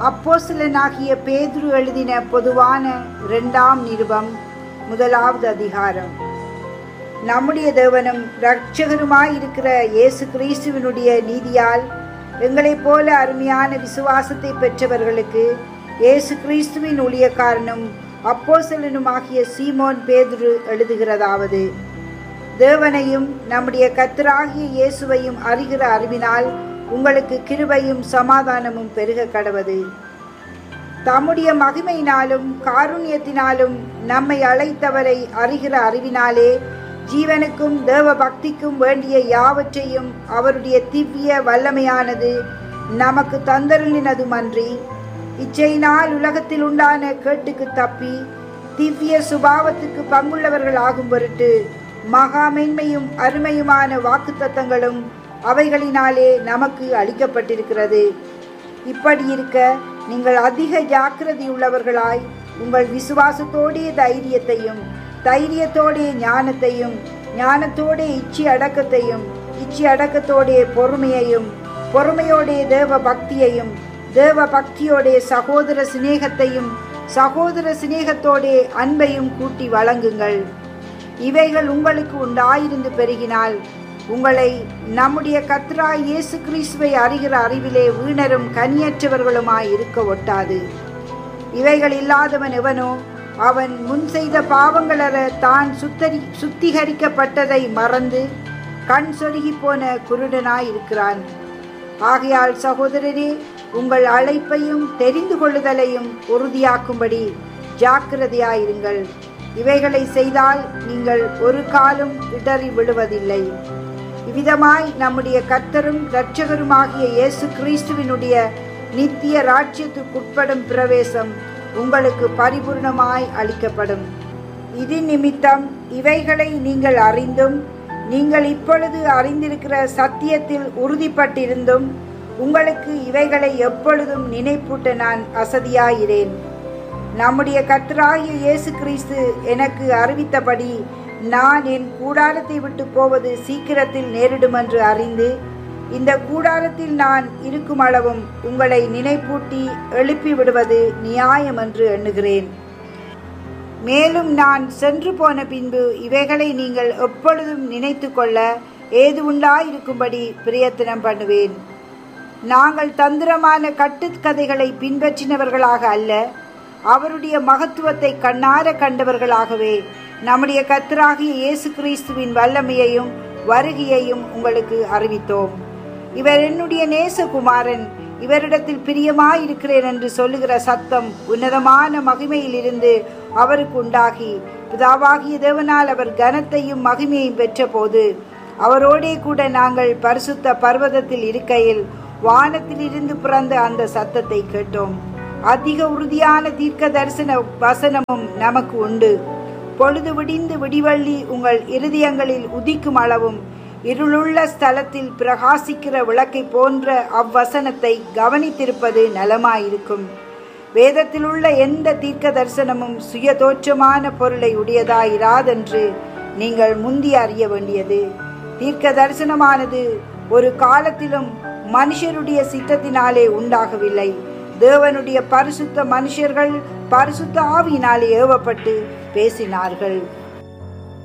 அப்போஸ்தலனாகிய பேதுரு எழுதின பொதுவான இரண்டாம் நிருபம் முதலாவது அதிகாரம் நம்முடைய தேவனும் இரட்சகருமாயிருக்கிற இயேசு கிறிஸ்துவினுடைய நீதியால் எங்களைப் போல அருமையான விசுவாசத்தை பெற்றவர்களுக்கு இயேசு கிறிஸ்துவின் ஊழியக்காரனும் அப்போஸ்தலனுமாகிய சீமோன் பேதுரு எழுதுகிறதாவது தேவனையும் நம்முடைய கத்தராகிய இயேசுவையும் அறிகிற அறிவினால் உங்களுக்கு கிருபையும் சமாதானமும் பெருக கடவது தம்முடைய மகிமையினாலும் காருண்யத்தினாலும் நம்மை அழைத்தவரை அறிகிற அறிவினாலே ஜீவனுக்கும் தேவ பக்திக்கும் வேண்டிய யாவற்றையும் அவருடைய திவ்ய வல்லமையானது நமக்கு தந்தருளினதுமன்றி இச்சையினால் உலகத்தில் உண்டான கேட்டுக்கு தப்பி திவ்ய சுபாவத்துக்கு பங்குள்ளவர்கள் ஆகும் பொருட்டு மகா மேன்மையும் அருமையுமான வாக்குத்தத்தங்களும் அவைகளினாலே நமக்கு அளிக்கப்பட்டிருக்கிறது இப்படி இருக்க நீங்கள் அதிக ஜாக்கிரதை உள்ளவர்களாய் உங்கள் விசுவாசத்தோடைய தைரியத்தையும் தைரியத்தோடைய ஞானத்தையும் ஞானத்தோடைய இச்சி அடக்கத்தையும் இச்சி அடக்கத்தோடைய பொறுமையையும் பொறுமையோடைய தேவ பக்தியையும் தேவ பக்தியோடைய சகோதர சிநேகத்தையும் சகோதர சிநேகத்தோடைய அன்பையும் கூட்டி வழங்குங்கள் இவைகள் உங்களுக்கு உண்டாயிருந்து பெருகினால் உங்களை நம்முடைய கத்ரா இயேசு கிறிஸ்துவை அறிகிற அறிவிலே வீணரும் கனியற்றவர்களுமாய் இருக்க ஒட்டாது இவைகள் இல்லாதவன் எவனோ அவன் முன் செய்த பாவங்களற தான் சுத்தரி சுத்திகரிக்கப்பட்டதை மறந்து கண் சொருகி போன குருடனாய் இருக்கிறான் ஆகையால் சகோதரரே உங்கள் அழைப்பையும் தெரிந்து கொள்ளுதலையும் உறுதியாக்கும்படி ஜாக்கிரதையாயிருங்கள் இவைகளை செய்தால் நீங்கள் ஒரு காலும் இடறி விழுவதில்லை இவ்விதமாய் நம்முடைய கர்த்தரும் இரட்சகருமாகிய இயேசு கிறிஸ்துவினுடைய நித்திய ராஜ்யத்துக்குட்படும் பிரவேசம் உங்களுக்கு பரிபூர்ணமாய் அளிக்கப்படும் இது நிமித்தம் இவைகளை நீங்கள் அறிந்தும் நீங்கள் இப்பொழுது அறிந்திருக்கிற சத்தியத்தில் உறுதிப்பட்டிருந்தும் உங்களுக்கு இவைகளை எப்பொழுதும் நினைப்பூட்ட நான் அசதியாயிரேன் நம்முடைய கர்த்தராகிய இயேசு கிறிஸ்து எனக்கு அறிவித்தபடி நான் என் கூடாரத்தை விட்டு போவது சீக்கிரத்தில் நேரிடும் என்று அறிந்து இந்த கூடாரத்தில் நான் இருக்கும் அளவும் உங்களை நினைப்பூட்டி எழுப்பி விடுவது நியாயம் என்று எண்ணுகிறேன் மேலும் நான் சென்று போன பின்பு இவைகளை நீங்கள் எப்பொழுதும் நினைத்து கொள்ள ஏது உண்டாயிருக்கும்படி பிரயத்தனம் பண்ணுவேன் நாங்கள் தந்திரமான கட்டுக்கதைகளை பின்பற்றினவர்களாக அல்ல அவருடைய மகத்துவத்தை கண்ணார கண்டவர்களாகவே நம்முடைய கத்தராகிய இயேசு கிறிஸ்துவின் வல்லமையையும் வருகையையும் உங்களுக்கு அறிவித்தோம் இவர் என்னுடைய நேசகுமாரன் இவரிடத்தில் பிரியமாயிருக்கிறேன் என்று சொல்லுகிற சத்தம் உன்னதமான மகிமையிலிருந்து அவருக்கு உண்டாகி பிதாவாகிய தேவனால் அவர் கனத்தையும் மகிமையையும் பெற்றபோது அவரோடே கூட நாங்கள் பரிசுத்த பர்வதத்தில் இருக்கையில் வானத்திலிருந்து பிறந்த அந்த சத்தத்தை கேட்டோம் அதிக உறுதியான தீர்க்க தரிசன வசனமும் நமக்கு உண்டு பொழுது விடிந்து விடிவள்ளி உங்கள் இருதயங்களில் உதிக்கும் அளவும் இருளுள்ள ஸ்தலத்தில் பிரகாசிக்கிற விளக்கை போன்ற அவ்வசனத்தை கவனித்திருப்பது நலமாயிருக்கும் வேதத்தில் உள்ள எந்த தீர்க்க தரிசனமும் சுய தோற்றமான பொருளை உடையதாயிராதென்று நீங்கள் முந்தி அறிய வேண்டியது தீர்க்க தரிசனமானது ஒரு காலத்திலும் மனுஷருடைய சித்தத்தினாலே உண்டாகவில்லை தேவனுடைய பரிசுத்த மனுஷர்கள் பரிசுத்த ஆவியினாலே ஏவப்பட்டு பேசினார்கள்